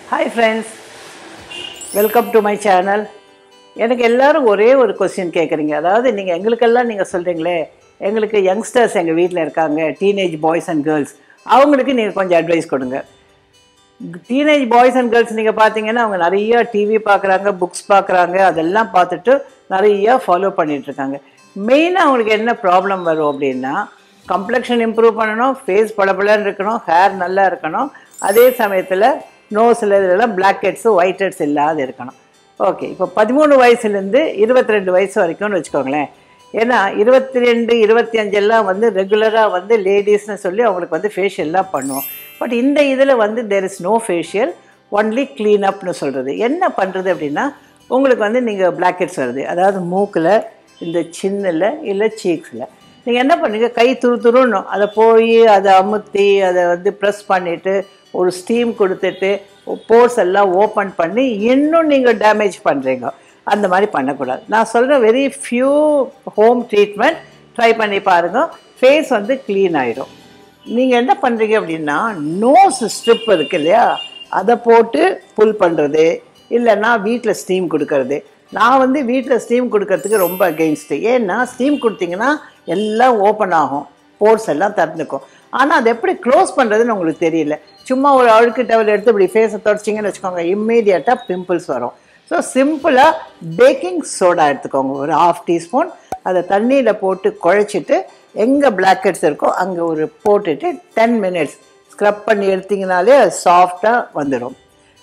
hi friends welcome to my channel எனக்கு எல்லாரும் ஒரே ஒரு கொஸ்டின் கேட்குறீங்க அதாவது நீங்கள் எங்களுக்கெல்லாம் நீங்கள் சொல்கிறீங்களே எங்களுக்கு யங்ஸ்டர்ஸ் எங்கள் வீட்டில் இருக்காங்க டீனேஜ் பாய்ஸ் அண்ட் கேர்ள்ஸ் அவங்களுக்கு நீங்கள் கொஞ்சம் அட்வைஸ் கொடுங்க டீனேஜ் பாய்ஸ் அண்ட் கேர்ள்ஸ் நீங்கள் பார்த்தீங்கன்னா அவங்க நிறைய டிவி பார்க்குறாங்க புக்ஸ் பார்க்குறாங்க அதெல்லாம் பார்த்துட்டு நிறைய ஃபாலோ பண்ணிகிட்ருக்காங்க மெயினாக அவங்களுக்கு என்ன ப்ராப்ளம் வரும் அப்படின்னா கம்ப்ளெக்ஷன் இம்ப்ரூவ் பண்ணணும் ஃபேஸ் பளபளன்னு இருக்கணும் ஹேர் நல்லா இருக்கணும் அதே சமயத்தில் நோஸில் இதெல்லாம் பிளாக் ஹெட்ஸு ஒயிட் ஹெட்ஸ் இல்லாத இருக்கணும் ஓகே இப்போ பதிமூணு வயசுலேருந்து இருபத்தி ரெண்டு வயசு வரைக்கும்னு வச்சுக்கோங்களேன் ஏன்னா இருபத்தி ரெண்டு இருபத்தி அஞ்செல்லாம் வந்து ரெகுலராக வந்து லேடிஸ்னு சொல்லி அவங்களுக்கு வந்து ஃபேஷியல்லாம் பண்ணுவோம் பட் இந்த இதில் வந்து there is no facial only clean அப்னு சொல்கிறது என்ன பண்ணுறது அப்படின்னா உங்களுக்கு வந்து நீங்கள் பிளாக் ஹெட்ஸ் வருது அதாவது மூக்கில் இந்த சின்னில் இல்லை சீக்ஸில் நீங்கள் என்ன பண்ணுறீங்க கை துரு துருன்னும் அதை போய் அதை அமுத்தி அதை வந்து ப்ரெஸ் பண்ணிவிட்டு ஒரு ஸ்டீம் கொடுத்துட்டு போர்ஸ் எல்லாம் ஓப்பன் பண்ணி இன்னும் நீங்கள் டேமேஜ் பண்ணுறீங்க அந்த மாதிரி பண்ணக்கூடாது நான் சொல்கிற very few home treatment try பண்ணி பாருங்கள் ஃபேஸ் வந்து க்ளீன் ஆகிடும் நீங்கள் என்ன பண்ணுறீங்க அப்படின்னா நோஸ் ஸ்ட்ரிப் இருக்கு இல்லையா அதை போட்டு புல் பண்ணுறது இல்லைன்னா வீட்டில் ஸ்டீம் கொடுக்கறது நான் வந்து வீட்டில் ஸ்டீம் கொடுக்கறதுக்கு ரொம்ப அகெயின்ஸ்டு ஏன்னா ஸ்டீம் கொடுத்தீங்கன்னா எல்லாம் ஓப்பன் ஆகும் போர்ஸ் எல்லாம் திறந்துக்கும் ஆனால் அது எப்படி க்ளோஸ் பண்ணுறதுன்னு உங்களுக்கு தெரியல சும்மா ஒரு அழுக்கு டவல் எடுத்து இப்படி ஃபேஸை தொடச்சிங்கன்னு வச்சுக்கோங்க இம்மீடியட்டாக பிம்பிள்ஸ் வரும் ஸோ சிம்பிளாக பேக்கிங் சோடா எடுத்துக்கோங்க ஒரு ஹாஃப் டீஸ்பூன் அதை தண்ணியில் போட்டு குழைச்சிட்டு எங்கே பிளாக்கெட்ஸ் இருக்கோ அங்கே ஒரு போட்டுட்டு டென் மினிட்ஸ் ஸ்க்ரப் பண்ணி எடுத்திங்கனாலே அது சாஃப்டாக வந்துடும்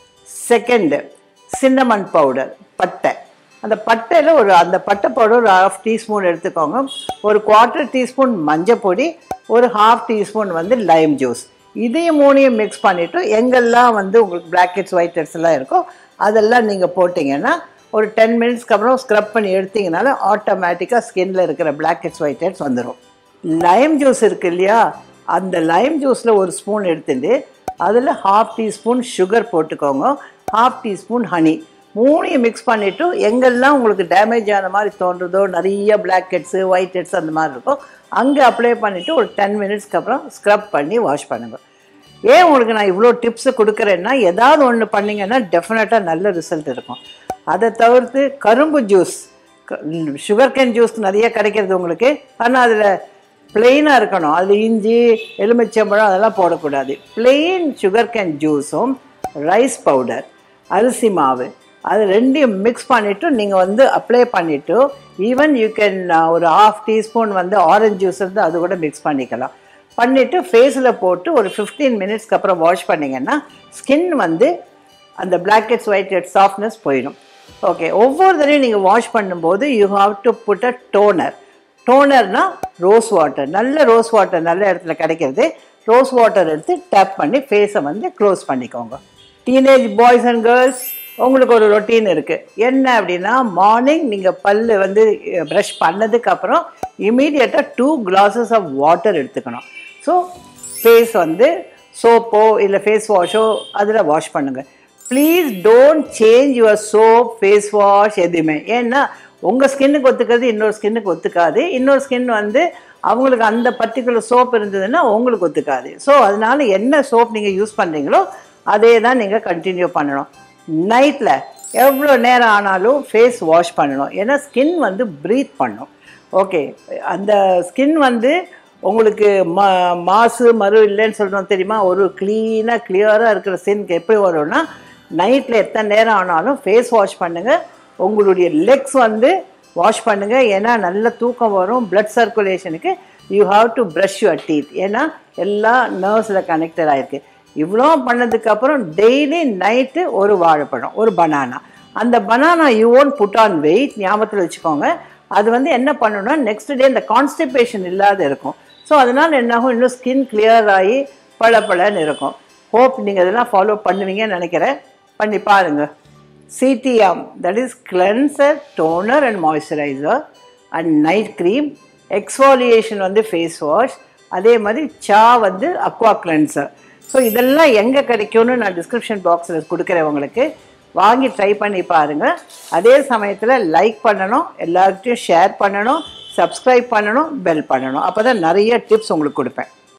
செகண்டு சின்னமன் பவுடர் பட்டை அந்த பட்டையில் ஒரு அந்த பட்டை பவுடர் ஒரு ஹாஃப் டீஸ்பூன் எடுத்துக்கோங்க ஒரு குவார்ட்டர் டீஸ்பூன் மஞ்சள் பொடி ஒரு ஹாஃப் டீஸ்பூன் வந்து லைம் ஜூஸ் இதையும் மூணையும் மிக்ஸ் பண்ணிவிட்டு எங்கெல்லாம் வந்து உங்களுக்கு பிளாக்கெட்ஸ் ஒயிட் ஹெட்ஸ் எல்லாம் இருக்கோ அதெல்லாம் நீங்கள் போட்டிங்கன்னா ஒரு டென் மினிட்ஸ்க்கு அப்புறம் ஸ்க்ரப் பண்ணி எடுத்தீங்கனால ஆட்டோமேட்டிக்காக ஸ்கின்ல இருக்கிற பிளாக்கெட்ஸ் ஒயிட் ஹெட்ஸ் வந்துடும் லைம் ஜூஸ் இருக்கு இல்லையா அந்த லைம் ஜூஸில் ஒரு ஸ்பூன் எடுத்துட்டு அதில் ஹாஃப் டீஸ்பூன் சுகர் போட்டுக்கோங்க ஹாஃப் டீஸ்பூன் ஹனி மூணையும் மிக்ஸ் பண்ணிவிட்டு எங்கெல்லாம் உங்களுக்கு டேமேஜ் ஆன மாதிரி தோன்றதோ நிறைய பிளாக் ஹெட்ஸு ஒயிட் ஹெட்ஸ் அந்த மாதிரி இருக்கும் அங்கே அப்ளை பண்ணிவிட்டு ஒரு டென் மினிட்ஸ்க்கு அப்புறம் ஸ்க்ரப் பண்ணி வாஷ் பண்ணுங்கள் ஏன் உங்களுக்கு நான் இவ்வளோ டிப்ஸு கொடுக்குறேன்னா ஏதாவது ஒன்று பண்ணிங்கன்னா டெஃபினட்டாக நல்ல ரிசல்ட் இருக்கும் அதை தவிர்த்து கரும்பு ஜூஸ் சுகர் கேன் ஜூஸ் நிறைய கிடைக்கிறது உங்களுக்கு ஆனால் அதில் பிளெயினாக இருக்கணும் அது இஞ்சி எலுமிச்சம்பழம் அதெல்லாம் போடக்கூடாது பிளெயின் சுகர் கேன் ஜூஸும் ரைஸ் பவுடர் அரிசி மாவு அது ரெண்டையும் மிக்ஸ் பண்ணிவிட்டு நீங்கள் வந்து அப்ளை பண்ணிவிட்டு ஈவன் யூ கேன் ஒரு ஹாஃப் டீஸ்பூன் வந்து ஆரஞ்ச் ஜூஸ் இருந்து அது கூட மிக்ஸ் பண்ணிக்கலாம் பண்ணிவிட்டு ஃபேஸில் போட்டு ஒரு ஃபிஃப்டீன் மினிட்ஸ்க்கு அப்புறம் வாஷ் பண்ணிங்கன்னா ஸ்கின் வந்து அந்த blackheads white head softness போயிடும் ஓகே ஒவ்வொரு தடையும் நீங்கள் வாஷ் பண்ணும்போது you have to put a toner டோனர்னா ரோஸ் வாட்டர் நல்ல ரோஸ் வாட்டர் நல்ல இடத்துல கிடைக்கிறது ரோஸ் வாட்டர் எடுத்து டேப் பண்ணி ஃபேஸை வந்து க்ளோஸ் பண்ணிக்கோங்க டீனேஜ் பாய்ஸ் அண்ட் கேர்ள்ஸ் உங்களுக்கு ஒரு ரொட்டீன் இருக்குது என்ன அப்படின்னா மார்னிங் நீங்கள் பல் வந்து ப்ரஷ் பண்ணதுக்கப்புறம் இமீடியட்டாக டூ கிளாஸஸ் ஆஃப் வாட்டர் எடுத்துக்கணும் ஸோ ஃபேஸ் வந்து சோப்போ இல்லை ஃபேஸ் வாஷோ அதில் வாஷ் பண்ணுங்கள் please don't change your soap face wash எதுவுமே ஏன்னா உங்கள் ஸ்கின்னுக்கு ஒத்துக்கிறது இன்னொரு ஸ்கின்னுக்கு ஒத்துக்காது இன்னொரு ஸ்கின் வந்து அவங்களுக்கு அந்த பர்டிகுலர் சோப் இருந்ததுன்னா உங்களுக்கு ஒத்துக்காது ஸோ அதனால என்ன சோப் நீங்கள் யூஸ் பண்ணுறீங்களோ அதே தான் நீங்கள் கண்டினியூ பண்ணணும் நைட்டில் எவ்வளோ நேரம் ஆனாலும் ஃபேஸ் வாஷ் பண்ணணும் ஏன்னா ஸ்கின் வந்து ப்ரீத் பண்ணும் ஓகே அந்த ஸ்கின் வந்து உங்களுக்கு மா மாசு மறு இல்லைன்னு சொல்கிறோம் தெரியுமா ஒரு க்ளீனாக கிளியராக இருக்கிற ஸ்கின்க்கு எப்படி வரும்னா நைட்டில் எத்தனை நேரம் ஆனாலும் ஃபேஸ் வாஷ் பண்ணுங்கள் உங்களுடைய லெக்ஸ் வந்து வாஷ் பண்ணுங்கள் ஏன்னா நல்ல தூக்கம் வரும் பிளட் சர்க்குலேஷனுக்கு you have to brush your teeth ஏன்னா எல்லா நர்வ்ஸில் கனெக்டட் ஆகிருக்கு இவ்வளோ பண்ணதுக்கப்புறம் டெய்லி நைட்டு ஒரு வாழைப்பழம் ஒரு பனானா அந்த banana you won't put on weight ஞாபகத்தில் வச்சுக்கோங்க அது வந்து என்ன பண்ணணும்னா நெக்ஸ்ட் டே இந்த கான்ஸ்டிபேஷன் இல்லாத இருக்கும் ஸோ அதனால் என்னாகும் இன்னும் ஸ்கின் கிளியர் ஆகி பளபளன்னு இருக்கும் ஹோப் நீங்கள் இதெல்லாம் ஃபாலோ பண்ணுவீங்கன்னு நினைக்கிறேன் பண்ணி பாருங்கள் CTM that is cleanser toner and moisturizer and night cream exfoliation வந்து ஃபேஸ் வாஷ் அதே மாதிரி சா வந்து அக்வா கிளென்சர் ஸோ இதெல்லாம் எங்கே கிடைக்கும்னு நான் டிஸ்கிரிப்ஷன் பாக்ஸில் கொடுக்குறேன் உங்களுக்கு வாங்கி ட்ரை பண்ணி பாருங்கள் அதே சமயத்தில் லைக் பண்ணணும் எல்லார்கிட்டையும் ஷேர் பண்ணணும் சப்ஸ்கிரைப் பண்ணணும் பெல் பண்ணணும் அப்போ தான் நிறைய டிப்ஸ் உங்களுக்கு கொடுப்பேன்